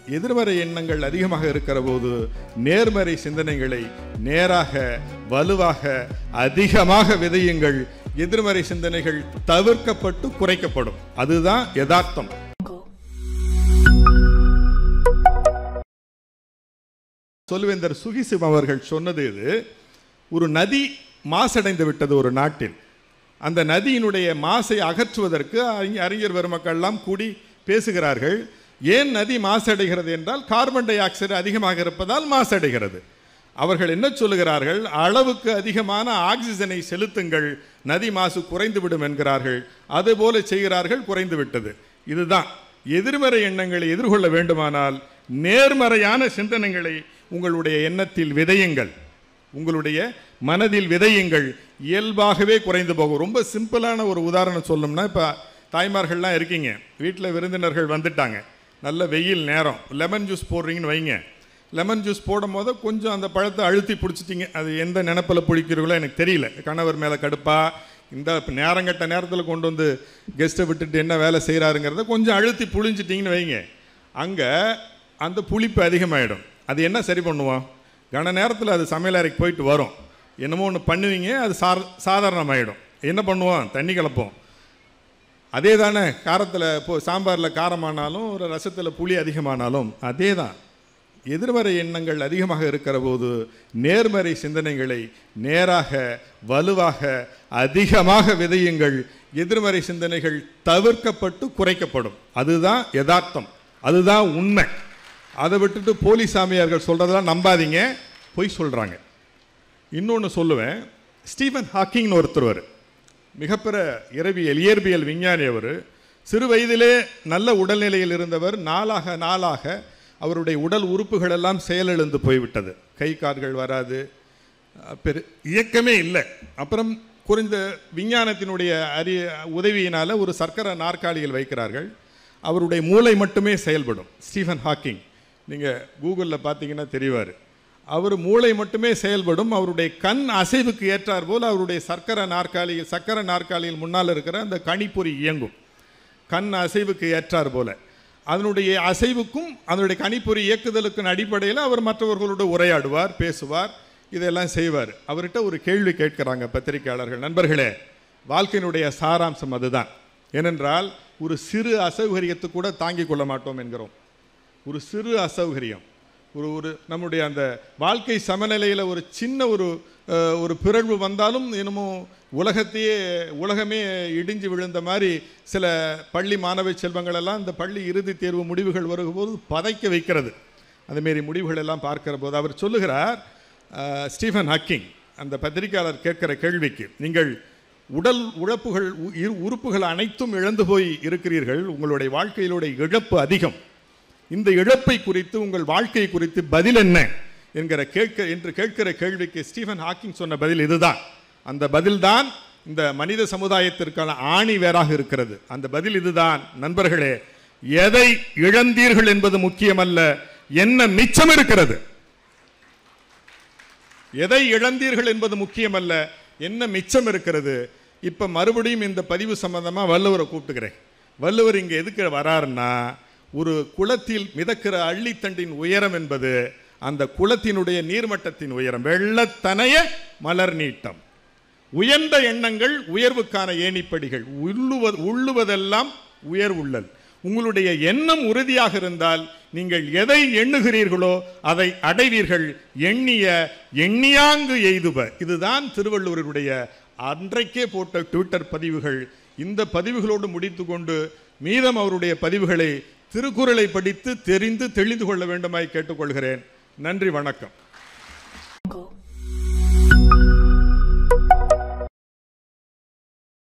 எதிர்மறை எண்ணங்கள் அதிகமாக இருக்கிற போது நேர்மறை சிந்தனைகளை நேராக வலுவாக அதிகமாக விதையுங்கள் எதிர்மறை சிந்தனைகள் தவிர்க்கப்பட்டு குறைக்கப்படும் அதுதான் யதார்த்தம் சொல்வேந்தர் சுகிசிவம் அவர்கள் சொன்னது இது ஒரு நதி மாசடைந்து விட்டது ஒரு நாட்டில் அந்த நதியினுடைய மாசை அகற்றுவதற்கு அறிஞ- அறிஞர் பெருமக்கள்லாம் கூடி பேசுகிறார்கள் ஏன் நதி மாசடைகிறது என்றால் கார்பன் டை ஆக்சைடு அதிகமாக இருப்பதால் மாசடைகிறது அவர்கள் என்ன சொல்லுகிறார்கள் அளவுக்கு அதிகமான ஆக்சிஜனை செலுத்துங்கள் நதி மாசு குறைந்துவிடும் என்கிறார்கள் அதுபோல செய்கிறார்கள் குறைந்து விட்டது இதுதான் எதிர்மறை எண்ணங்களை எதிர்கொள்ள வேண்டுமானால் நேர்மறையான சிந்தனைகளை உங்களுடைய எண்ணத்தில் விதையுங்கள் உங்களுடைய மனதில் விதையுங்கள் இயல்பாகவே குறைந்து போகும் ரொம்ப சிம்பிளான ஒரு உதாரணம் சொல்லணும்னா இப்போ தாய்மார்கள்லாம் இருக்கீங்க வீட்டில் விருந்தினர்கள் வந்துட்டாங்க நல்ல வெயில் நேரம் லெமன் ஜூஸ் போடுறீங்கன்னு வைங்க லெமன் ஜூஸ் போடும் போது கொஞ்சம் அந்த பழத்தை அழுத்தி பிடிச்சிட்டிங்க அது எந்த நினப்பில் பிடிக்கிறீங்களோ எனக்கு தெரியல கணவர் மேலே கடுப்பா இந்த நேரங்கட்ட நேரத்தில் கொண்டு வந்து கெஸ்ட்டை விட்டுட்டு என்ன வேலை செய்கிறாருங்கிறத கொஞ்சம் அழுத்தி புழிஞ்சிட்டிங்கன்னு வைங்க அங்கே அந்த புளிப்பு அதிகமாகிடும் அது என்ன சரி பண்ணுவோம் கன நேரத்தில் அது சமையல் அறைக்கு போயிட்டு வரும் என்னமோ ஒன்று பண்ணுவீங்க அது சார் சாதாரணமாயிடும் என்ன பண்ணுவோம் தண்ணி கலப்போம் அதே தானே காரத்தில் இப்போ சாம்பாரில் காரமானாலும் ஒரு ரசத்தில் புளி அதிகமானாலும் அதே தான் எதிர்மறை எண்ணங்கள் அதிகமாக இருக்கிற போது நேர்மறை சிந்தனைகளை நேராக வலுவாக அதிகமாக விதையுங்கள் எதிர்மறை சிந்தனைகள் தவிர்க்கப்பட்டு குறைக்கப்படும் அதுதான் யதார்த்தம் அதுதான் உண்மை அதை விட்டுட்டு போலி சாமியார்கள் சொல்கிறதெல்லாம் நம்பாதீங்க பொய் சொல்கிறாங்க இன்னொன்று சொல்லுவேன் ஸ்டீஃபன் ஹாக்கிங்னு ஒருத்தர் மிகப்பெரிய இரவியல் இயற்பியல் விஞ்ஞானி அவர் சிறு வயதிலே நல்ல உடல்நிலையில் இருந்தவர் நாளாக நாளாக அவருடைய உடல் உறுப்புகள் எல்லாம் செயலிழந்து போய்விட்டது கை கால்கள் வராது அஹ், பெரு இயக்கமே இல்லை அப்புறம் குறைந்த விஞ்ஞானத்தினுடைய அரிய உதவியினால் ஒரு சர்க்கரை நாற்காலியில் வைக்கிறார்கள் அவருடைய மூளை மட்டுமே செயல்படும் ஸ்டீஃபன் ஹாக்கிங் நீங்கள் கூகுளில் பார்த்தீங்கன்னா தெரிவார் அவர் மூளை மட்டுமே செயல்படும் அவருடைய கண் அசைவுக்கு ஏற்றார் போல் அவருடைய சர்க்கரை நாற்காலியில் சக்கர நாற்காலியில் முன்னால் இருக்கிற அந்த கணிப்பொறி இயங்கும் கண் அசைவுக்கு ஏற்றார் போல அதனுடைய அசைவுக்கும் அதனுடைய கணிப்பொறி இயக்குதலுக்கும் அடிப்படையில் அவர் மற்றவர்களோடு உரையாடுவார் பேசுவார் இதெல்லாம் செய்வார் அவர்கிட்ட ஒரு கேள்வி கேட்கிறாங்க பத்திரிகையாளர்கள் நண்பர்களே வாழ்க்கையினுடைய சாராம்சம் அதுதான் ஏனென்றால் ஒரு சிறு அசௌகரியத்தை கூட தாங்கிக் கொள்ள மாட்டோம் என்கிறோம் ஒரு சிறு அசௌகரியம் ஒரு ஒரு நம்முடைய அந்த வாழ்க்கை சமநிலையில் ஒரு சின்ன ஒரு அஹ், ஒரு பிறழ்வு வந்தாலும் என்னமோ உலகத்தையே உலகமே இடிஞ்சு விழுந்த மாதிரி சில பள்ளி மாணவ செல்வங்கள் எல்லாம் இந்த பள்ளி இறுதித் தேர்வு முடிவுகள் வரும்போது பதைக்க வைக்கிறது அதுமாரி முடிவுகள் எல்லாம் பார்க்கிற போது அவர் சொல்லுகிறார் அஹ், ஸ்டீஃபன் ஹக்கிங் அந்த பத்திரிகையாளர் கேட்கிற கேள்விக்கு நீங்கள் உடல் உழப்புகள் உ- இரு- உறுப்புகள் அனைத்தும் இழந்து போய் இருக்கிறீர்கள் உங்களுடைய வாழ்க்கையிலுடைய இழப்பு அதிகம் இந்த இழப்பை குறித்து உங்கள் வாழ்க்கை குறித்து பதில் என்ன என்கிற கேட்க என்று கேட்கிற கேள்விக்கு ஸ்டீஃபன் ஹாக்கிங் சொன்ன பதில் இதுதான் அந்த பதில்தான் இந்த மனித சமுதாயத்திற்கான ஆணி வேறாக இருக்கிறது அந்த பதில் இதுதான் நண்பர்களே எதை இழந்தீர்கள் என்பது முக்கியமல்ல என்ன மிச்சம் இருக்கிறது எதை இழந்தீர்கள் என்பது முக்கியமல்ல என்ன மிச்சம் இருக்கிறது இப்ப மறுபடியும் இந்த பதிவு சம்பந்தமா வள்ளுவரை கூப்பிட்டுக்கிறேன் வள்ளுவர் இங்க எதுக்கு வராருன்னா ஒரு குளத்தில் மிதக்கிற அள்ளித்தண்டின் உயரம் என்பது அந்த குளத்தினுடைய நீர்மட்டத்தின் உயரம் வெள்ளத்தனைய மலர் நீட்டம் உயர்ந்த எண்ணங்கள் உயர்வுக்கான ஏணிப்படிகள் உள்ளுவது உள்ளுவதெல்லாம் உயர்வுள்ளல் உங்களுடைய எண்ணம் உறுதியாக இருந்தால் நீங்கள் எதை எண்ணுகிறீர்களோ அதை அடைவீர்கள் எண்ணிய எண்ணியாங்கு எய்துப இதுதான் திருவள்ளுவருடைய அன்றைக்கே போட்ட ட்விட்டர் பதிவுகள் இந்த பதிவுகளோடு முடித்துக்கொண்டு மீதம் அவருடைய பதிவுகளை திருக்குறளை படித்து தெரிந்து தெளிந்து கொள்ள வேண்டுமாய் கேட்டுக்கொள்கிறேன் நன்றி வணக்கம்